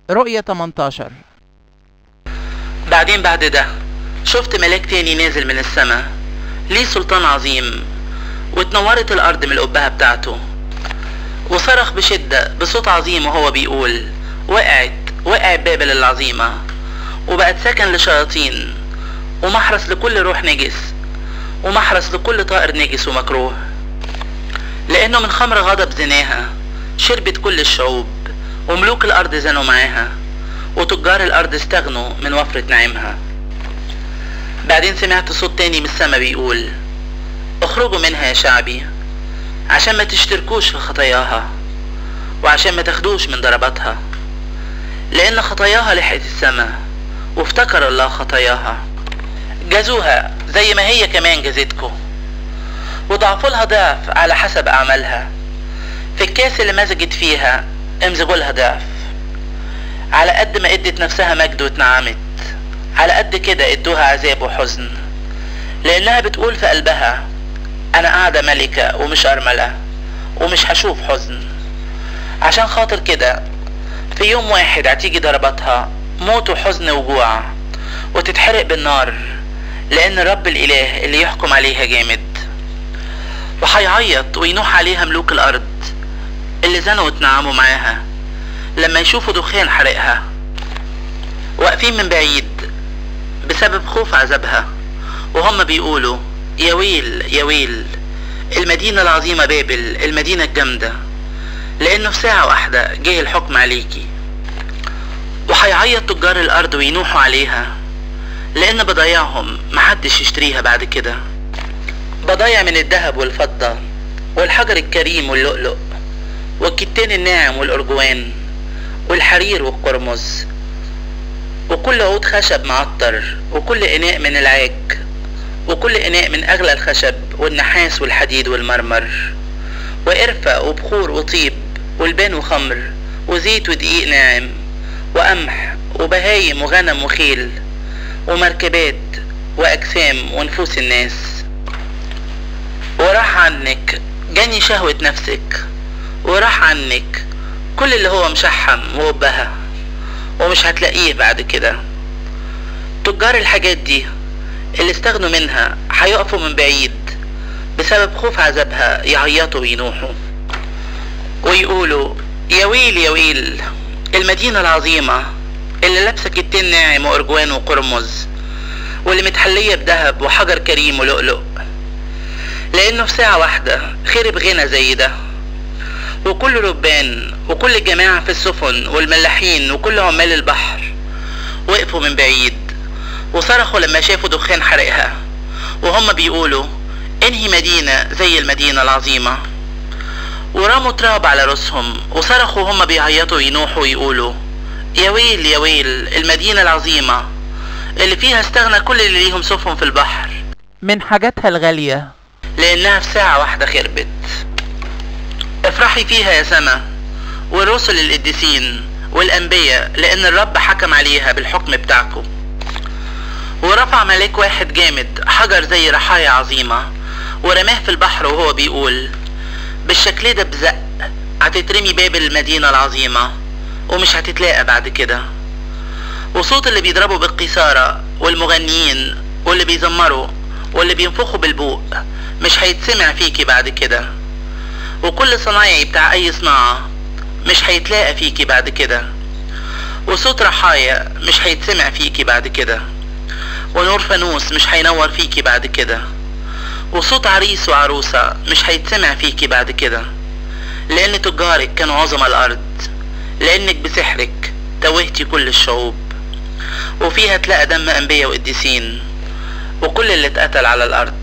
رؤية 18 بعدين بعد ده شفت ملاك تاني نازل من السماء ليه سلطان عظيم واتنورت الأرض من القبهة بتاعته وصرخ بشدة بصوت عظيم وهو بيقول وقعت وقعت بابل العظيمة وبقت سكن لشياطين ومحرس لكل روح نجس ومحرس لكل طائر نجس ومكروه لأنه من خمر غضب زناها شربت كل الشعوب وملوك الأرض زنوا معاها وتجار الأرض استغنوا من وفرة نعيمها بعدين سمعت صوت تاني من السما بيقول اخرجوا منها يا شعبي عشان ما تشتركوش في خطاياها وعشان ما تاخدوش من ضرباتها لأن خطاياها لحقت السما وافتكر الله خطاياها جازوها زي ما هي كمان جازتكم وضعفوا لها ضعف على حسب أعمالها في الكاس اللي مزجت فيها امزجوا لها ضعف على قد ما ادت نفسها مجد واتنعمت على قد كده ادوها عذاب وحزن لانها بتقول في قلبها انا قاعدة ملكة ومش ارملة ومش هشوف حزن عشان خاطر كده في يوم واحد هتيجي ضرباتها موت وحزن وجوع وتتحرق بالنار لان رب الاله اللي يحكم عليها جامد وهيعيط وينوح عليها ملوك الارض اللي زنوا واتنعموا معاها لما يشوفوا دخان حرقها واقفين من بعيد بسبب خوف عذابها وهم بيقولوا يا ويل يا ويل المدينة العظيمة بابل المدينة الجامدة لأنه في ساعة واحدة جه الحكم عليكي وهيعيط تجار الأرض وينوحوا عليها لأن بضايعهم محدش يشتريها بعد كده بضايع من الذهب والفضة والحجر الكريم واللؤلؤ والكتان الناعم والأرجوان والحرير والقرمز وكل عود خشب معطر وكل إناء من العاج وكل إناء من أغلى الخشب والنحاس والحديد والمرمر وقرفة وبخور وطيب والبان وخمر وزيت ودقيق ناعم وقمح وبهايم وغنم وخيل ومركبات وأجسام ونفوس الناس وراح عنك جني شهوة نفسك وراح عنك كل اللي هو مشحم وبها ومش هتلاقيه بعد كده تجار الحاجات دي اللي استغنوا منها هيقفوا من بعيد بسبب خوف عذابها يعيطوا وينوحوا ويقولوا يا ويل يا ويل المدينة العظيمة اللي لابسة كتين ناعم وأرجوان وقرمز واللي متحلية بذهب وحجر كريم ولؤلؤ لأنه في ساعة واحدة خرب غنى زي ده وكل ربان وكل الجماعة في السفن والملاحين وكل عمال البحر وقفوا من بعيد وصرخوا لما شافوا دخان حرقها وهم بيقولوا انهي مدينة زي المدينة العظيمة ورموا تراب على رؤوسهم وصرخوا هم بيعيطوا ينوحوا ويقولوا يا ويل يا ويل المدينة العظيمة اللي فيها استغنى كل اللي ليهم سفن في البحر من حاجاتها الغالية لأنها في ساعة واحدة خربت افرحي فيها يا سما والرسل القديسين والأنبياء لأن الرب حكم عليها بالحكم بتاعكم ورفع ملاك واحد جامد حجر زي رحايا عظيمة ورماه في البحر وهو بيقول بالشكل ده بزق هتترمي باب المدينة العظيمة ومش هتتلاقى بعد كده وصوت اللي بيضربوا بالقيثارة والمغنيين واللي بيزمروا واللي بينفخوا بالبوق مش هيتسمع فيكي بعد كده وكل صنايعي بتاع اي صناعة مش هيتلاقى فيكي بعد كده وصوت رحايا مش هيتسمع فيكي بعد كده ونور فانوس مش هينور فيكي بعد كده وصوت عريس وعروسة مش هيتسمع فيكي بعد كده لأن تجارك كانوا عظم الأرض لأنك بسحرك توهتي كل الشعوب وفيها تلاقى دم أنبياء وقديسين وكل اللي اتقتل على الأرض